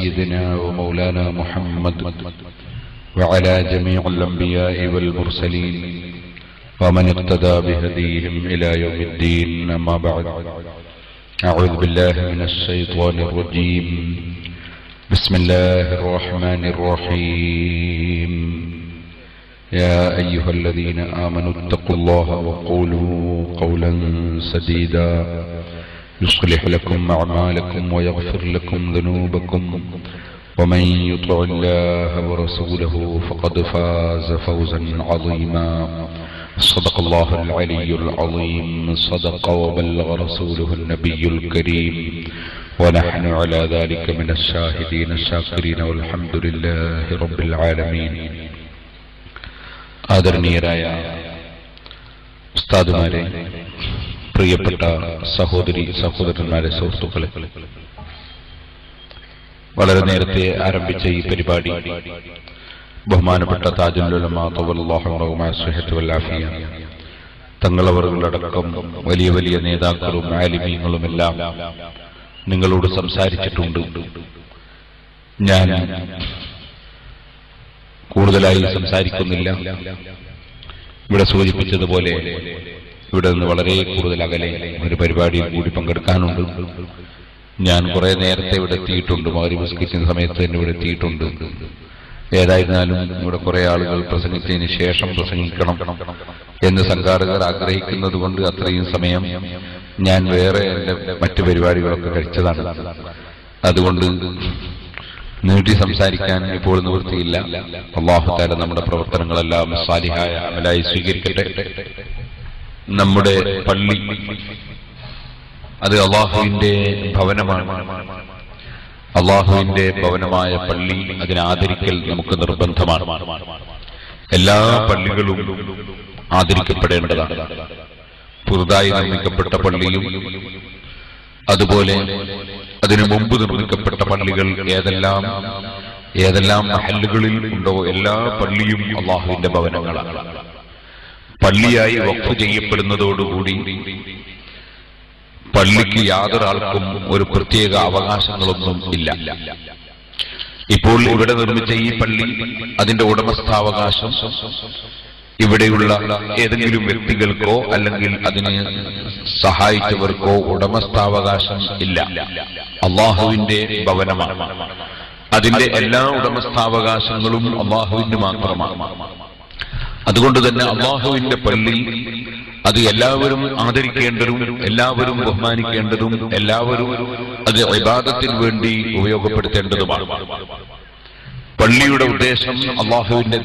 سيدنا ومولانا محمد وعلى جميع الأنبياء والمرسلين ومن اقتدى بهديهم إلى يوم الدين أما بعد أعوذ بالله من الشيطان الرجيم بسم الله الرحمن الرحيم يا أيها الذين آمنوا اتقوا الله وقولوا قولا سديدا يصلح لكم أعمالكم ويغفر لكم ذنوبكم ومن يطع الله ورسوله فقد فاز فوزا عظيما صدق الله العلي العظيم صدق وبلغ رسوله النبي الكريم ونحن على ذلك من الشاهدين الشاكرين والحمد لله رب العالمين ആദരണീയരായ ഉസ്താദുമാരെ പ്രിയപ്പെട്ട സഹോദരി സഹോദരന്മാരെ സുഹൃത്തുക്കളെ വളരെ നേരത്തെ ആരംഭിച്ച ഈ പരിപാടി ബഹുമാനപ്പെട്ട താജുല്ലാഫിയ തങ്ങളവറുകളടക്കം വലിയ വലിയ നേതാക്കളും ആലിമീങ്ങളുമെല്ലാം നിങ്ങളോട് സംസാരിച്ചിട്ടുണ്ട് ഞാൻ കൂടുതലായി സംസാരിക്കുന്നില്ല ഇവിടെ സൂചിപ്പിച്ചതുപോലെ ഇവിടെ നിന്ന് വളരെ കൂടുതൽ അകലെ ഒരു പരിപാടിയിൽ കൂടി പങ്കെടുക്കാനുണ്ട് ഞാൻ കുറെ നേരത്തെ ഇവിടെ എത്തിയിട്ടുണ്ട് മകരി ബിസ്കറ്റിന്റെ സമയത്ത് തന്നെ ഇവിടെ എത്തിയിട്ടുണ്ട് ഏതായിരുന്നാലും ഇവിടെ കുറെ ആളുകൾ പ്രസംഗിച്ചതിന് ശേഷം പ്രസംഗിക്കണം എന്ന് സംഘാടകർ ആഗ്രഹിക്കുന്നത് കൊണ്ട് അത്രയും സമയം ഞാൻ വേറെ എന്റെ മറ്റു പരിപാടികളൊക്കെ കഴിച്ചതാണ് അതുകൊണ്ട് നീട്ടി സംസാരിക്കാൻ ഇപ്പോൾ നിവൃത്തിയില്ല അള്ളാഹുത്താല നമ്മുടെ പ്രവർത്തനങ്ങളെല്ലാം സാലിഹായ അമലായി സ്വീകരിക്കട്ടെ നമ്മുടെ പള്ളി അത് അള്ളാഹുവിന്റെ ഭവനമാണ് അള്ളാഹുവിന്റെ ഭവനമായ പള്ളി അതിനെ ആദരിക്കൽ നമുക്ക് നിർബന്ധമാണ് എല്ലാ പള്ളികളും ആദരിക്കപ്പെടേണ്ടതാണ് പുതുതായി നിർമ്മിക്കപ്പെട്ട പള്ളിയും അതുപോലെ അതിനു മുമ്പ് നിർമ്മിക്കപ്പെട്ട പള്ളികൾ ഏതെല്ലാം ഏതെല്ലാം മഹല്ലുകളിൽ ഉണ്ടോ എല്ലാ പള്ളിയും അള്ളാഹുവിന്റെ ഭവനങ്ങളാണ് പള്ളിയായി വഖഫ് ചെയ്യപ്പെടുന്നതോടുകൂടി പള്ളിക്ക് യാതൊരാൾക്കും ഒരു പ്രത്യേക അവകാശങ്ങളൊന്നും ഇല്ല ഇപ്പോൾ ഇവിടെ നിർമ്മിച്ച ഈ പള്ളി അതിന്റെ ഉടമസ്ഥാവകാശം ഇവിടെയുള്ള ഏതെങ്കിലും വ്യക്തികൾക്കോ അല്ലെങ്കിൽ അതിന് സഹായിച്ചവർക്കോ ഉടമസ്ഥാവകാശം ഇല്ല അള്ളാഹുവിന്റെ ഭവനമാണ് അതിന്റെ എല്ലാ ഉടമസ്ഥാവകാശങ്ങളും അള്ളാഹുവിന് മാത്രമാണ് അതുകൊണ്ട് തന്നെ അള്ളാഹുവിന്റെ പള്ളി അത് എല്ലാവരും ആദരിക്കേണ്ടതും എല്ലാവരും ബഹുമാനിക്കേണ്ടതും എല്ലാവരും അത് വിവാദത്തിന് വേണ്ടി ഉപയോഗപ്പെടുത്തേണ്ടതുമാണ് പള്ളിയുടെ ഉദ്ദേശം അള്ളാഹുവിന്റെ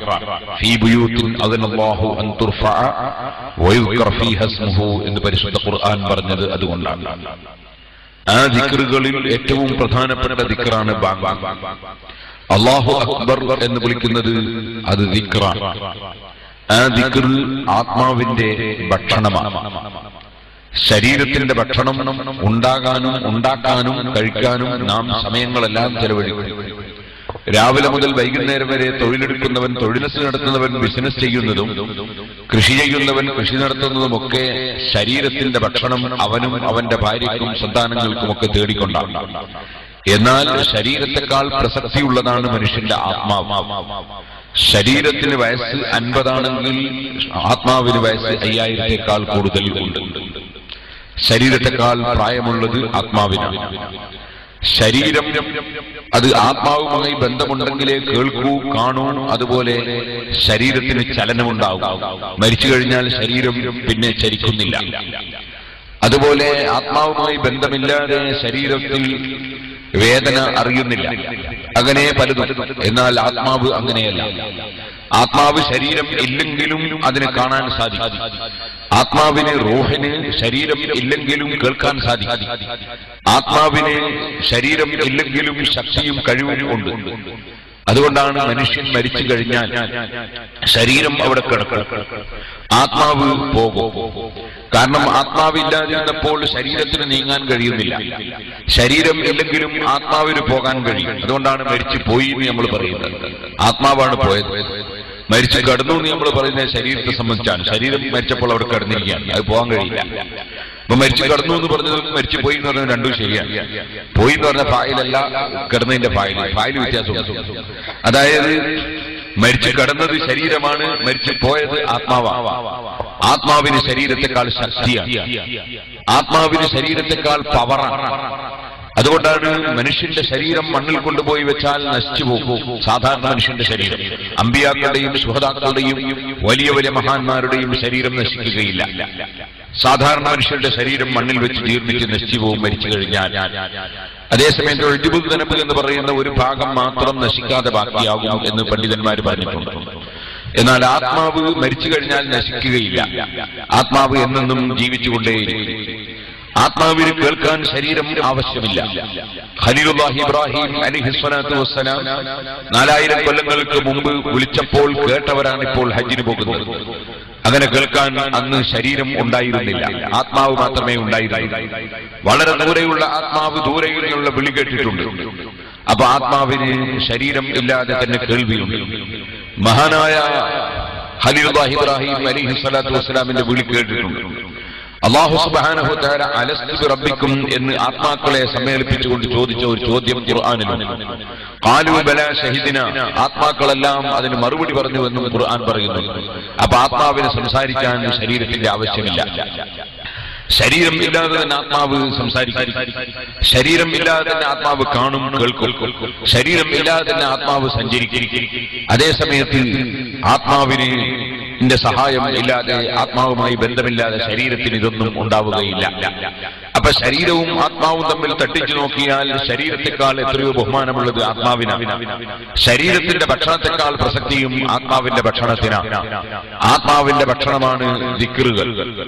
എന്ന് പരിശുദ്ധ ഖുർആൻ പറഞ്ഞത് അതുകൊണ്ടാണ് ആ ദിക്കറുകളിൽ ഏറ്റവും പ്രധാനപ്പെട്ട ദിക്കറാണ് അള്ളാഹു അക്ബർ എന്ന് വിളിക്കുന്നത് അത് ദിക്റാണ് ആ ദിക്ർ ആത്മാവിന്റെ ഭക്ഷണമാണ് ശരീരത്തിന്റെ ഭക്ഷണം ഉണ്ടാകാനും ഉണ്ടാക്കാനും കഴിക്കാനും നാം സമയങ്ങളെല്ലാം ചെലവഴിക്കും രാവിലെ മുതൽ വൈകുന്നേരം വരെ തൊഴിലെടുക്കുന്നവൻ തൊഴിലസ് നടത്തുന്നവൻ ബിസിനസ് ചെയ്യുന്നതും കൃഷി ചെയ്യുന്നവൻ കൃഷി നടത്തുന്നതുമൊക്കെ ശരീരത്തിന്റെ ഭക്ഷണം അവനും അവന്റെ ഭാര്യയ്ക്കും സന്താനങ്ങൾക്കുമൊക്കെ തേടിക്കൊണ്ടാണ് എന്നാൽ ശരീരത്തെക്കാൾ പ്രസക്തിയുള്ളതാണ് മനുഷ്യന്റെ ആത്മാവ് ശരീരത്തിന് വയസ്സ് അൻപതാണെങ്കിൽ ആത്മാവിന് വയസ്സ് അയ്യായിരത്തെക്കാൾ കൂടുതൽ ഉണ്ട് ശരീരത്തെക്കാൾ പ്രായമുള്ളത് ആത്മാവിനാണ് ശരീരം അത് ആത്മാവുമായി ബന്ധമുണ്ടെങ്കിലേ കേൾക്കൂ കാണൂ അതുപോലെ ശരീരത്തിന് ചലനമുണ്ടാവും മരിച്ചു കഴിഞ്ഞാൽ ശരീരം പിന്നെ ചരിക്കുന്നില്ല അതുപോലെ ആത്മാവുമായി ബന്ധമില്ലാതെ ശരീരത്തിൽ വേദന അറിയുന്നില്ല അങ്ങനെ പലതും എന്നാൽ ആത്മാവ് അങ്ങനെയല്ല ആത്മാവ് ശരീരം ഇല്ലെങ്കിലും അതിനെ കാണാൻ സാധിക്കും ആത്മാവിന് റോഹിന് ശരീരം ഇല്ലെങ്കിലും കേൾക്കാൻ സാധിക്കും ആത്മാവിന് ശരീരം ഇല്ലെങ്കിലും ശക്തിയും കഴിവും ഉണ്ട് അതുകൊണ്ടാണ് മനുഷ്യൻ മരിച്ചു കഴിഞ്ഞാൽ ശരീരം അവിടെ കിടക്കും ആത്മാവ് പോകും കാരണം ആത്മാവില്ലാതിരുന്നപ്പോൾ ശരീരത്തിന് നീങ്ങാൻ കഴിയുന്നില്ല ശരീരം ഇല്ലെങ്കിലും ആത്മാവിന് പോകാൻ കഴിയും അതുകൊണ്ടാണ് മരിച്ചു പോയി എന്ന് നമ്മൾ പറയുന്നത് ആത്മാവാണ് പോയത് മരിച്ചു കടന്നു എന്ന് നമ്മൾ പറയുന്നത് ശരീരത്തെ സംബന്ധിച്ചാണ് ശരീരം മരിച്ചപ്പോൾ അവിടെ കിടന്നിരിക്കുകയാണ് അത് പോകാൻ കഴിയില്ല അപ്പൊ മരിച്ചു കടന്നു എന്ന് പറഞ്ഞത് മരിച്ചു പോയി എന്ന് പറഞ്ഞത് രണ്ടും ശരിയാണ് പോയി എന്ന് പറഞ്ഞ ഫായിലല്ല കിടന്നതിന്റെ ഫായിൽ ഫായിൽ വ്യത്യാസമുണ്ട് അതായത് മരിച്ചു കടന്നത് ശരീരമാണ് മരിച്ചു പോയത് ആത്മാവാണ് ആത്മാവിന് ശരീരത്തെക്കാൾ ശക്തിയാണ് ആത്മാവിന് ശരീരത്തെക്കാൾ പവറാണ് അതുകൊണ്ടാണ് മനുഷ്യന്റെ ശരീരം മണ്ണിൽ കൊണ്ടുപോയി വെച്ചാൽ നശിച്ചു പോകും സാധാരണ മനുഷ്യന്റെ ശരീരം അമ്പിയാക്കളുടെയും സുഹതാക്കളുടെയും വലിയ വലിയ മഹാന്മാരുടെയും ശരീരം നശിക്കുകയില്ല സാധാരണ മനുഷ്യരുടെ ശരീരം മണ്ണിൽ വെച്ച് ജീർണിച്ച് നശിച്ചു പോകും മരിച്ചു കഴിഞ്ഞാൽ അതേസമയം എഴുപത് നനപ്പ് എന്ന് പറയുന്ന ഒരു ഭാഗം മാത്രം നശിക്കാതെ ബാക്കിയാകും എന്ന് പണ്ഡിതന്മാർ പറഞ്ഞിട്ടുണ്ട് എന്നാൽ ആത്മാവ് മരിച്ചു കഴിഞ്ഞാൽ നശിക്കുകയില്ല ആത്മാവ് എന്നെന്നും ജീവിച്ചുകൊണ്ടേയിരിക്കും ആത്മാവിന് കേൾക്കാൻ ശരീരം ആവശ്യമില്ല ഖലീലുല്ലാഹി ഇബ്രാഹിം അലിഹിസ്വലാത്തു വസ്സലാം നാലായിരം കൊല്ലങ്ങൾക്ക് മുമ്പ് വിളിച്ചപ്പോൾ കേട്ടവരാണ് ഇപ്പോൾ ഹജ്ജിന് പോകുന്നത് അങ്ങനെ കേൾക്കാൻ അന്ന് ശരീരം ഉണ്ടായിരുന്നില്ല ആത്മാവ് മാത്രമേ ഉണ്ടായിരുന്നുള്ളൂ വളരെ ദൂരെയുള്ള ആത്മാവ് ദൂരെയുള്ള വിളി കേട്ടിട്ടുണ്ട് അപ്പൊ ആത്മാവിന് ശരീരം ഇല്ലാതെ തന്നെ കേൾവിയുണ്ട് മഹാനായ ഖലീലുല്ലാഹി ഇബ്രാഹിം അലിഹി സ്വലാത്തു വസ്സലാമിന്റെ വിളി കേട്ടിട്ടുണ്ട് അള്ളാഹു സുബ്ഹാനഹു തആല അലസ്തു ബിറബ്ബിക്കും എന്ന് ആത്മാക്കളെ സമ്മേളിപ്പിച്ചുകൊണ്ട് ചോദിച്ച ഒരു ചോദ്യം ഖുർആനിലുണ്ട് ഖാലു ബലാ ഷഹിദിന ആത്മാക്കളെല്ലാം അതിന് മറുപടി പറഞ്ഞു എന്നും ഖുർആൻ പറയുന്നു അപ്പൊ ആത്മാവിന് സംസാരിക്കാൻ ശരീരത്തിന്റെ ആവശ്യമില്ല ശരീരം ഇല്ലാതെ തന്നെ ആത്മാവ് സംസാരിക്കും ശരീരം ഇല്ലാതെ തന്നെ ആത്മാവ് കാണും കേൾക്കും ശരീരം ഇല്ലാതെ തന്നെ ആത്മാവ് സഞ്ചരിക്കും അതേ സമയത്ത് ആത്മാവിന് ന്റെ സഹായം ഇല്ലാതെ ആത്മാവുമായി ബന്ധമില്ലാതെ ശരീരത്തിന് ഇതൊന്നും ഉണ്ടാവുകയില്ല അപ്പൊ ശരീരവും ആത്മാവും തമ്മിൽ തട്ടിച്ചു നോക്കിയാൽ ശരീരത്തെക്കാൾ എത്രയോ ബഹുമാനമുള്ളത് ആത്മാവിനാണ് ശരീരത്തിന്റെ ഭക്ഷണത്തെക്കാൾ പ്രസക്തിയും ആത്മാവിന്റെ ഭക്ഷണത്തിനാണ് ആത്മാവിന്റെ ഭക്ഷണമാണ് ദിക്കറുകൾ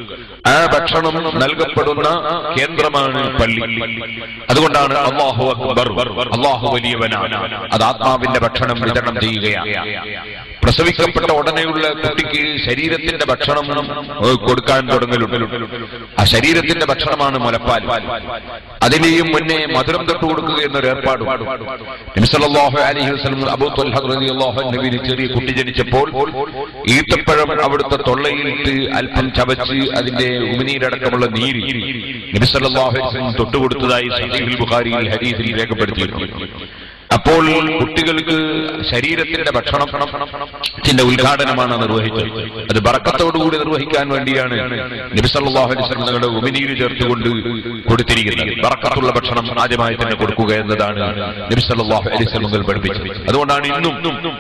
ആ ഭക്ഷണം നൽകപ്പെടുന്ന കേന്ദ്രമാണ് പള്ളി അതുകൊണ്ടാണ് അള്ളാഹു അക്ബർ അള്ളാഹു വലിയവനാണ് അത് ആത്മാവിന്റെ ഭക്ഷണം വിതരണം ചെയ്യുകയാണ് പ്രസവിക്കപ്പെട്ട ഉടനെയുള്ള കുട്ടിക്ക് ശരീരത്തിന്റെ ഭക്ഷണം ഏഹ്, കൊടുക്കാൻ തുടങ്ങലുണ്ട് ആ ശരീരത്തിന്റെ ഭക്ഷണമാണ് മുലപ്പാൽ അതിനെയും മുന്നേ മധുരം തൊട്ട് കൊടുക്കുക എന്നൊരു ഏർപ്പാടും നബിസല്ലാഹു അലൈഹി വസല്ലം അബൂ ത്വൽഹ റളിയല്ലാഹു അൻഹുവിന് ചെറിയ കുട്ടി ജനിച്ചപ്പോൾ ഈത്തപ്പഴം അവിടുത്തെ തൊള്ളയിലിട്ട് അല്പം ചവച്ച് അതിന്റെ ഉമിനീരടക്കമുള്ള നീര് നബിസല്ലാഹു അലൈഹി വസല്ലം തൊട്ടുകൊടുത്തതായി സഹീഹുൽ ബുഖാരിയിൽ ഹദീസിൽ രേഖപ്പെടുത്തിയിട്ടുണ്ട് അപ്പോൾ കുട്ടികൾക്ക് ശരീരത്തിന്റെ ഭക്ഷണത്തിന്റെ ഉദ്ഘാടനമാണ് നിർവഹിച്ചത് അത് ബറക്കത്തോടുകൂടി നിർവഹിക്കാൻ വേണ്ടിയാണ് നബി സല്ലല്ലാഹു അലൈഹി വസല്ലം തങ്ങളുടെ ഉമിനീര് ചേർത്തുകൊണ്ട് കൊടുത്തിരിക്കുന്നത് ബറക്കത്തുള്ള ഭക്ഷണം ആദ്യമായി തന്നെ കൊടുക്കുക എന്നതാണ് നബി സല്ലല്ലാഹു അലൈഹി വസല്ലം പഠിപ്പിച്ചത് അതുകൊണ്ടാണ് ഇന്നും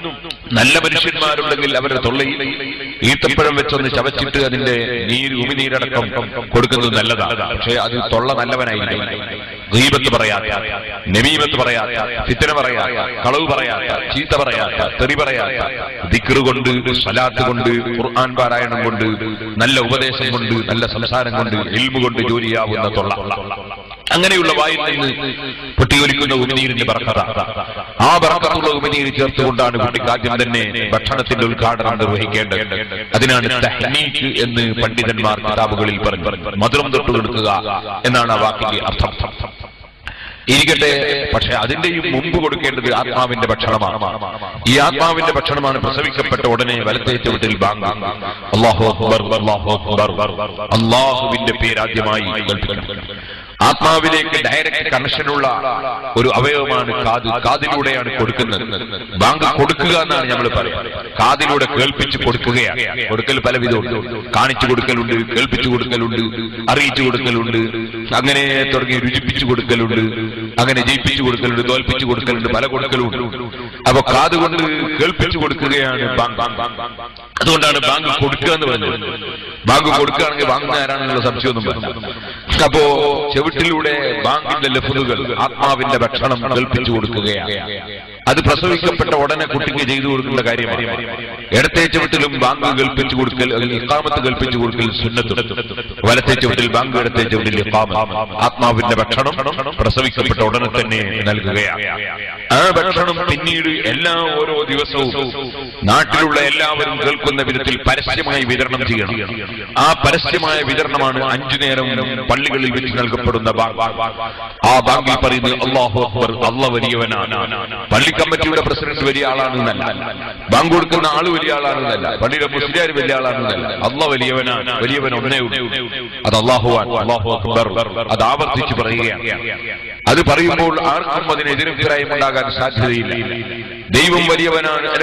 നല്ല മനുഷ്യന്മാരുണ്ടെങ്കിൽ അവരുടെ തൊള്ളയിൽ ഈത്തപ്പഴം വെച്ചൊന്ന് ചവച്ചിട്ട് അതിന്റെ നീര് ഉമിനീരടക്കം കൊടുക്കുന്നത് നല്ലതാണ് പക്ഷേ അത് തൊള്ള നല്ലവനായിരിക്കും ഗീബത്ത് പറയാത്ത നമീമത്ത് പറയാത്ത ഫിത്തന പറയാത്ത കളവ് പറയാത്ത ചീത്ത പറയാത്ത തെറി പറയാത്ത ദിക്റ് കൊണ്ട് സലാത്ത് കൊണ്ട് ഖുർആൻ പാരായണം കൊണ്ട് നല്ല ഉപദേശം കൊണ്ട് നല്ല സംസാരം കൊണ്ട് ഇൽമു കൊണ്ട് ജോലിയാവുന്ന തൊള്ള അങ്ങനെയുള്ള വായിൽ നിന്ന് പൊട്ടിയൊലിക്കുന്ന ഉമിനീരിന്റെ ബർക്കത ആ ബർക്കത്തുള്ള ഉമിനീര് ചേർത്തുകൊണ്ടാണ് കുട്ടിക്ക് ആദ്യം തന്നെ ഭക്ഷണത്തിന്റെ ഉദ്ഘാടനം നിർവഹിക്കേണ്ടത് അതിനാണ് തഹ്നീക്ക് എന്ന് പണ്ഡിതന്മാർ കിതാബുകളിൽ പറഞ്ഞു മധുരം തൊട്ട് കൊടുക്കുക എന്നാണ് ആ വാക്കിന്റെ അർത്ഥം ഇരിക്കട്ടെ പക്ഷെ അതിന്റെയും മുമ്പ് കൊടുക്കേണ്ടത് ആത്മാവിന്റെ ഭക്ഷണമാണ് ഈ ആത്മാവിന്റെ ഭക്ഷണമാണ് പ്രസവിക്കപ്പെട്ട ഉടനെ വലത്തേ ചുവട്ടിൽ ബാങ്ക് അള്ളാഹു അക്ബർ അള്ളാഹു അക്ബർ അള്ളാഹുവിന്റെ പേരാദ്യമായി കേൾപ്പിക്കണം ആത്മാവിലേക്ക് ഡയറക്റ്റ് കണക്ഷനുള്ള ഒരു അവയവമാണ് കാത് കാതിലൂടെയാണ് കൊടുക്കുന്നത് ബാങ്ക് കൊടുക്കുക എന്നാണ് നമ്മൾ പറയുന്നത് കാതിലൂടെ കേൾപ്പിച്ച് കൊടുക്കുകയാണ് കൊടുക്കൽ പല വിധമുണ്ട് കാണിച്ചു കൊടുക്കലുണ്ട് കേൾപ്പിച്ചു കൊടുക്കലുണ്ട് അറിയിച്ചു കൊടുക്കലുണ്ട് അങ്ങനെ തുടങ്ങി രുചിപ്പിച്ചു കൊടുക്കലുണ്ട് അങ്ങനെ ജയിപ്പിച്ചു കൊടുക്കലുണ്ട് തോൽപ്പിച്ചു കൊടുക്കലുണ്ട് പല കൊടുക്കലുണ്ട് അപ്പൊ കാത് കൊണ്ട് കേൾപ്പിച്ചു കൊടുക്കുകയാണ് ബാങ്ക് അതുകൊണ്ടാണ് ബാങ്ക് കൊടുക്കുക എന്ന് പറഞ്ഞത് ബാങ്ക് കൊടുക്കുകയാണെങ്കിൽ വാങ്ങുന്ന ആരാണെന്നുള്ള സംശയമൊന്നും വേണ്ട അപ്പോ ചെവിട്ടിലൂടെ ബാങ്കിന്റെ ലഫുകൾ ആത്മാവിന്റെ ഭക്ഷണം കേൾപ്പിച്ചു കൊടുക്കുകയാണ് അത് പ്രസവിക്കപ്പെട്ട ഉടനെ കുട്ടിക്ക് ചെയ്തു കൊടുക്കേണ്ട കാര്യമാണ് ഇടത്തെ ചുവട്ടിലും ബാങ്ക് കേൾപ്പിച്ചു കൊടുക്കൽ അല്ലെങ്കിൽ ഇക്കാമത്ത് കേൾപ്പിച്ചു കൊടുക്കൽ സുന്നത്തും വലത്തെ ചുവട്ടിൽ ബാങ്ക് ഇടത്തെ ചുവട്ടിൽ ഇഖാമത്ത് ആത്മാവിന്റെ ഭക്ഷണം പ്രസവിക്കപ്പെട്ട ഉടനെ തന്നെ നൽകുകയാണ് ആ ഭക്ഷണം പിന്നീട് എല്ലാ ഓരോ ദിവസവും നാട്ടിലുള്ള എല്ലാവരും കേൾക്കുന്ന വിധത്തിൽ പരസ്യമായി വിതരണം ചെയ്യണം ആ പരസ്യമായ വിതരണമാണ് അഞ്ചു നേരം പള്ളികളിൽ വെച്ച് നൽകപ്പെടുന്ന ബാങ്ക് ആ ബാങ്കിൽ പറയുന്നത് അള്ളാഹു അക്ബർ അള്ള വലിയവനാണ് പള്ളികൾ കമ്മിറ്റിയുടെ പ്രസിഡന്റ് വലിയ ആളാണെന്നല്ല ബാങ്ക് കൊടുക്കുന്ന ആള് വലിയ ആളാണെന്നല്ല പള്ളിയിലെ മുസ്ലിയാർ വലിയ ആളാണെന്നല്ല അല്ല വലിയവനാണ് വലിയവൻ ഒന്നേ ഉള്ളൂ അത് അള്ളാഹുവാൻ അള്ളാഹു അക്ബർ അത് ആവർത്തിച്ച് പറയുകയാണ് അത് പറയുമ്പോൾ ആർക്കും അതിന് എതിരഭിപ്രായം ഉണ്ടാകാൻ സാധ്യതയില്ല ദൈവം വലിയവനാണ്